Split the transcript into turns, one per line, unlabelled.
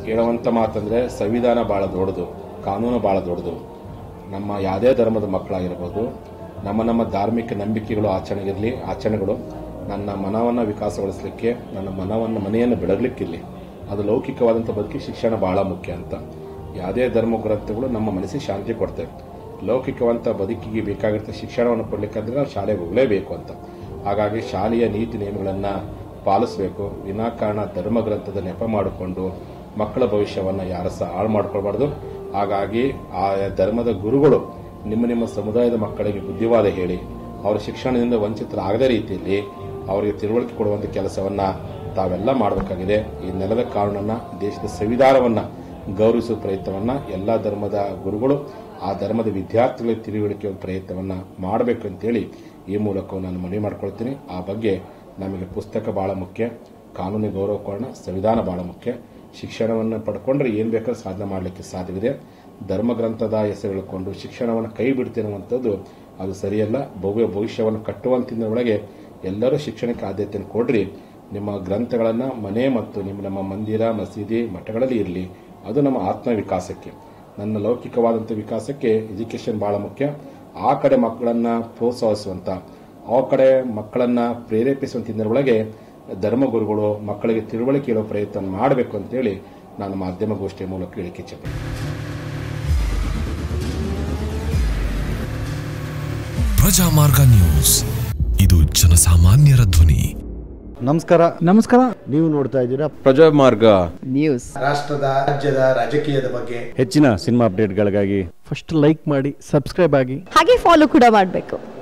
ಹೇಳುವಂಥ ಮಾತಂದರೆ ಸಂವಿಧಾನ ಭಾಳ ದೊಡ್ಡದು ಕಾನೂನು ಭಾಳ ದೊಡ್ಡದು ನಮ್ಮ ಯಾವುದೇ ಧರ್ಮದ ಮಕ್ಕಳಾಗಿರ್ಬೋದು ನಮ್ಮ ನಮ್ಮ ಧಾರ್ಮಿಕ ನಂಬಿಕೆಗಳು ಆಚರಣೆಗಿರಲಿ ಆಚರಣೆಗಳು ನನ್ನ ಮನವನ್ನು ವಿಕಾಸಗೊಳಿಸಲಿಕ್ಕೆ ನನ್ನ ಮನವನ್ನು ಮನೆಯನ್ನು ಬೆಳಗಲಿಕ್ಕಿರಲಿ ಅದು ಲೌಕಿಕವಾದಂಥ ಬದುಕಿ ಶಿಕ್ಷಣ ಬಹಳ ಮುಖ್ಯ ಅಂತ ಯಾವುದೇ ಧರ್ಮ ಗ್ರಂಥಗಳು ನಮ್ಮ ಮನಸ್ಸಿಗೆ ಶಾಂತಿ ಕೊಡ್ತವೆ ಲೌಕಿಕವಂತ ಬದುಕಿಗೆ ಬೇಕಾಗಿರೋ ಶಿಕ್ಷಣವನ್ನು ಕೊಡಲಿಕ್ಕಾದ್ರೆ ನಾವು ಶಾಲೆಗೆ ಹೋಗಲೇಬೇಕು ಅಂತ ಹಾಗಾಗಿ ಶಾಲೆಯ ನೀತಿ ನಿಯಮಗಳನ್ನು ಪಾಲಿಸಬೇಕು ವಿನಾಕಾರಣ ಧರ್ಮ ಗ್ರಂಥದ ನೆಪ ಮಾಡಿಕೊಂಡು ಮಕ್ಕಳ ಭವಿಷ್ಯವನ್ನು ಯಾರು ಸಹ ಹಾಳು ಮಾಡ್ಕೊಳ್ಬಾರ್ದು ಹಾಗಾಗಿ ಆ ಧರ್ಮದ ಗುರುಗಳು ನಿಮ್ಮ ನಿಮ್ಮ ಸಮುದಾಯದ ಮಕ್ಕಳಿಗೆ ಬುದ್ಧಿವಾದ ಹೇಳಿ ಅವರ ಶಿಕ್ಷಣದಿಂದ ವಂಚಿತರಾಗದ ರೀತಿಯಲ್ಲಿ ಅವರಿಗೆ ತಿಳುವಳಿಕೆ ಕೊಡುವಂಥ ಕೆಲಸವನ್ನ ತಾವೆಲ್ಲ ಮಾಡಬೇಕಾಗಿದೆ ಈ ನೆಲದ ಕಾನೂನನ್ನ ದೇಶದ ಸಂವಿಧಾನವನ್ನ ಗೌರವಿಸುವ ಪ್ರಯತ್ನವನ್ನ ಎಲ್ಲ ಧರ್ಮದ ಗುರುಗಳು ಆ ಧರ್ಮದ ವಿದ್ಯಾರ್ಥಿಗಳಿಗೆ ತಿಳುವಳಿಕೆ ಪ್ರಯತ್ನವನ್ನ ಮಾಡಬೇಕು ಅಂತೇಳಿ ಈ ಮೂಲಕ ನಾನು ಮನವಿ ಮಾಡ್ಕೊಳ್ತೀನಿ ಆ ಬಗ್ಗೆ ನಮಗೆ ಪುಸ್ತಕ ಬಹಳ ಮುಖ್ಯ ಕಾನೂನಿಗೆ ಗೌರವ ಕೊಡೋಣ ಸಂವಿಧಾನ ಬಹಳ ಮುಖ್ಯ ಶಿಕ್ಷಣವನ್ನು ಪಡ್ಕೊಂಡ್ರೆ ಏನು ಬೇಕಾದ್ರೂ ಸಾಧನೆ ಮಾಡಲಿಕ್ಕೆ ಸಾಧ್ಯವಿದೆ ಧರ್ಮ ಗ್ರಂಥದ ಹೆಸರು ಹೇಳ್ಕೊಂಡು ಶಿಕ್ಷಣವನ್ನು ಕೈ ಬಿಡ್ತಿರುವಂಥದ್ದು ಅದು ಸರಿಯಲ್ಲ ಭವ್ಯ ಭವಿಷ್ಯವನ್ನು ಕಟ್ಟುವಂತಿನ ಒಳಗೆ ಎಲ್ಲರೂ ಶಿಕ್ಷಣಕ್ಕೆ ಆದ್ಯತೆಯನ್ನು ಕೊಡ್ರಿ ನಿಮ್ಮ ಗ್ರಂಥಗಳನ್ನು ಮನೆ ಮತ್ತು ನಿಮ್ಮ ನಮ್ಮ ಮಂದಿರ ಮಸೀದಿ ಮಠಗಳಲ್ಲಿ ಇರಲಿ ಅದು ನಮ್ಮ ಆತ್ಮ ವಿಕಾಸಕ್ಕೆ ನನ್ನ ಲೌಕಿಕವಾದಂಥ ವಿಕಾಸಕ್ಕೆ ಎಜುಕೇಷನ್ ಬಹಳ ಮುಖ್ಯ ಆ ಕಡೆ ಮಕ್ಕಳನ್ನ ಪ್ರೋತ್ಸಾಹಿಸುವಂತ ಆ ಕಡೆ ಮಕ್ಕಳನ್ನ ಪ್ರೇರೇಪಿಸುವಂತ ಒಳಗೆ ಧರ್ಮಗುರುಗಳು ಮಕ್ಕಳಿಗೆ ತಿಳುವಳಿಕೆ ಹೇಳೋ ಪ್ರಯತ್ನ ಮಾಡಬೇಕು ಅಂತೇಳಿ ನಾನು ಮಾಧ್ಯಮ ಗೋಷ್ಠಿಯ ಮೂಲಕ ಹೇಳಿಕೆ ಇಚ್ಛೆಪಡ್ತೀನಿ
ಪ್ರಜಾಮಾರ್ಗ ನ್ಯೂಸ್ ಇದು ಜನಸಾಮಾನ್ಯರ ಧ್ವನಿ
ನಮಸ್ಕಾರ
ನಮಸ್ಕಾರ
ನೀವು ನೋಡ್ತಾ ಇದ್ದೀರಾ
ಪ್ರಜಾಮಾರ್ಗ
ನ್ಯೂಸ್
ರಾಷ್ಟ್ರದ ರಾಜ್ಯದ ರಾಜಕೀಯದ ಬಗ್ಗೆ
ಹೆಚ್ಚಿನ ಸಿನಿಮಾ ಅಪ್ಡೇಟ್ಗಳಿಗಾಗಿ
ಫಸ್ಟ್ ಲೈಕ್ ಮಾಡಿ ಸಬ್ಸ್ಕ್ರೈಬ್ ಆಗಿ
ಹಾಗೆ ಫಾಲೋ ಕೂಡ ಮಾಡಬೇಕು